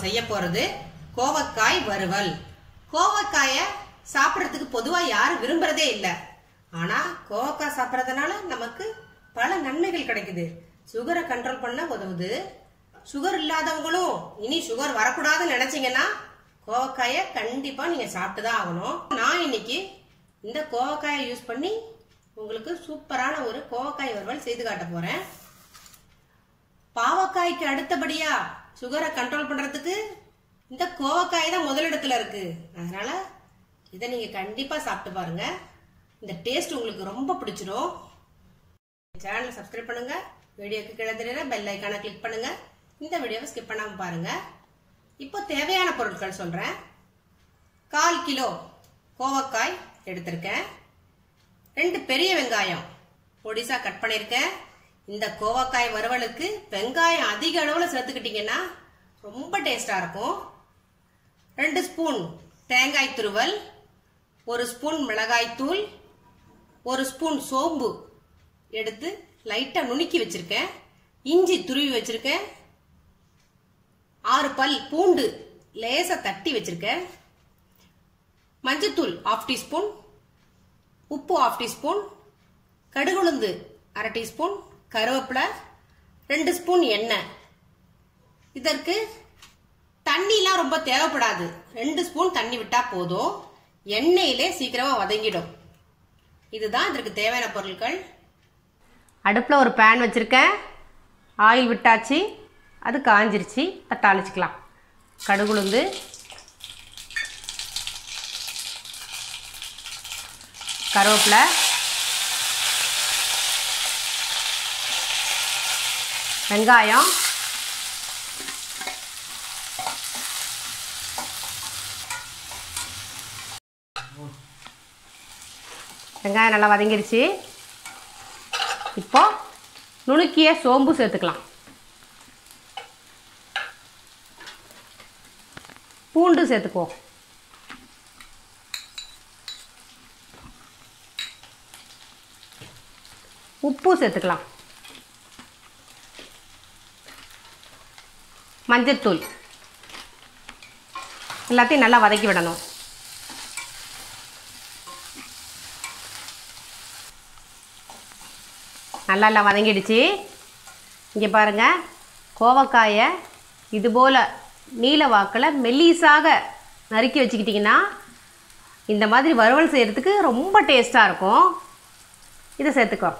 செய்ய போறது கோவக்காய் வறுவல் கோவக்காய சாப்பிட்றதுக்கு பொதுவா யாரும் விரும்புறதே இல்லை ஆனா கோவக்காய் சாப்பிட்றதுனால நமக்கு பல நன்மைகள் கிடைக்குது சுகரை கண்ட்ரோல் பண்ண உதவுது சுகர் இல்லாதவங்களும் இனி சுகர் வரக்கூடாதுன்னு நினைச்சீங்கன்னா கோவக்காயை கண்டிப்பா நீங்க சாப்பிட்டு தான் ஆகணும் நான் இன்னைக்கு இந்த கோவக்காயை யூஸ் பண்ணி உங்களுக்கு சூப்பரான ஒரு கோவக்காய் வறுவல் செய்து காட்ட போறேன் பாவக்காய்க்கு அடுத்தபடியா சுகரை கண்ட்ரோல் பண்றதுக்கு இந்த கோவக்காய் தான் முதலிடத்துல இருக்கு அதனால இதை நீங்க கண்டிப்பா சாப்பிட்டு பாருங்க இந்த டேஸ்ட் உங்களுக்கு ரொம்ப பிடிச்சிடும் சேனலை சப்ஸ்கிரைப் பண்ணுங்க வீடியோக்கு கீழே தெரியல பெல் ஐக்கானை கிளிக் பண்ணுங்க இந்த வீடியோவை ஸ்கிப் பண்ணாம பாருங்க இப்போ தேவையான பொருட்கள் சொல்றேன் கால் கிலோ கோவக்காய் எடுத்திருக்கேன் ரெண்டு பெரிய வெங்காயம் பொடிசா கட் பண்ணியிருக்கேன் இந்த கோவக்காய் வறுவலுக்கு வெங்காயம் அதிக அளவில் சேர்த்துக்கிட்டீங்கன்னா ரொம்ப டேஸ்டாக இருக்கும் ரெண்டு ஸ்பூன் தேங்காய் துருவல் ஒரு ஸ்பூன் மிளகாய் தூள் ஒரு ஸ்பூன் சோம்பு எடுத்து லைட்டாக நுணுக்கி வச்சிருக்கேன் இஞ்சி துருவி வச்சிருக்கேன் ஆறு பல் பூண்டு லேசா தட்டி வச்சிருக்கேன் மஞ்சத்தூள் ஆஃப் டீஸ்பூன் உப்பு ஆஃப் டீஸ்பூன் கடுகுளுந்து அரை டீஸ்பூன் கருவேப்பிலை ரெண்டு ஸ்பூன் எண்ணெய் இதற்கு தண்ணிலாம் ரொம்ப தேவைப்படாது ரெண்டு ஸ்பூன் தண்ணி விட்டா போதும் எண்ணெயிலே சீக்கிரமா வதங்கிடும் இதுதான் இதற்கு தேவையான பொருட்கள் அடுப்பில் ஒரு பேன் வச்சுருக்கேன் ஆயில் விட்டாச்சு அது காஞ்சிருச்சு இப்போ தாளிச்சிக்கலாம் கடுகுளுந்து கருவேப்பிலை வெங்காயம் வெங்காயம் நல்லா வதங்கிடுச்சு இப்போ நுணுக்கிய சோம்பு சேர்த்துக்கலாம் பூண்டு சேர்த்துக்குவோம் உப்பு சேர்த்துக்கலாம் மஞ்சத்தூள் எல்லாத்தையும் நல்லா வதக்கி விடணும் நல்லா எல்லாம் வதங்கிடுச்சு இங்கே பாருங்கள் கோவக்காயை இதுபோல் நீல வாக்கில் மெல்லிஸாக நறுக்கி வச்சுக்கிட்டிங்கன்னா இந்த மாதிரி வறுவல் செய்கிறதுக்கு ரொம்ப டேஸ்ட்டாக இருக்கும் இதை சேர்த்துக்கோ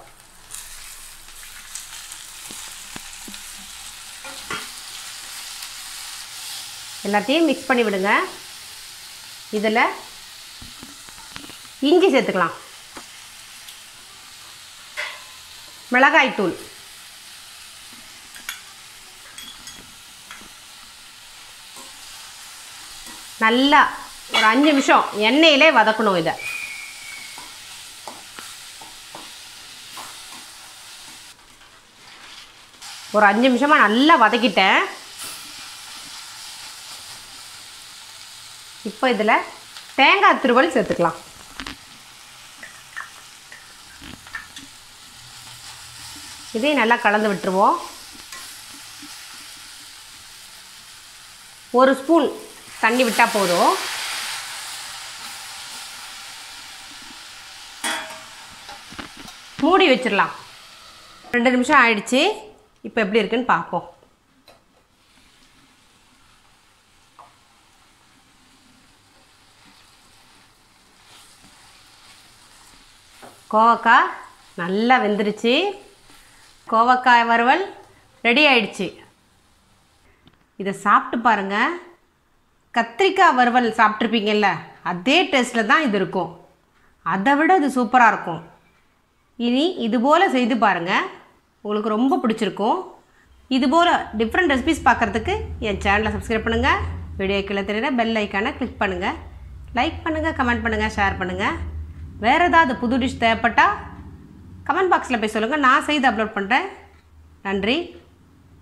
எல்லாத்தையும் மிக்ஸ் பண்ணி விடுங்க இதில் இஞ்சி சேர்த்துக்கலாம் மிளகாய்த்தூள் நல்லா ஒரு அஞ்சு நிமிஷம் எண்ணெயிலே வதக்கணும் இதை ஒரு அஞ்சு நிமிஷமாக நல்லா வதக்கிட்டேன் இப்போ இதில் தேங்காய் திருவல் சேர்த்துக்கலாம் இதையும் நல்லா கலந்து விட்டுருவோம் ஒரு ஸ்பூன் தண்ணி விட்டால் போதும் மூடி வச்சிடலாம் ரெண்டு நிமிஷம் ஆயிடுச்சு இப்போ எப்படி இருக்குன்னு பார்ப்போம் கோவக்காய் நல்லா வெந்துருச்சு கோவக்காய் வறுவல் ரெடி ஆயிடுச்சு இதை சாப்பிட்டு பாருங்கள் கத்திரிக்காய் வறுவல் சாப்பிட்ருப்பீங்கல்ல அதே டேஸ்ட்டில் தான் இது இருக்கும் அதை விட இது சூப்பராக இருக்கும் இனி இதுபோல் செய்து பாருங்கள் உங்களுக்கு ரொம்ப பிடிச்சிருக்கும் இதுபோல் டிஃப்ரெண்ட் ரெசிபிஸ் பார்க்குறதுக்கு என் சேனலை சப்ஸ்கிரைப் பண்ணுங்கள் வீடியோ கீழே தெரியுற பெல் ஐக்கானை கிளிக் பண்ணுங்கள் லைக் பண்ணுங்கள் கமெண்ட் பண்ணுங்கள் ஷேர் பண்ணுங்கள் வேறு ஏதாவது புது டிஷ் தேவைப்பட்டால் கமெண்ட் பாக்ஸில் போய் சொல்லுங்கள் நான் செய்து அப்லோட் பண்ணுறேன் நன்றி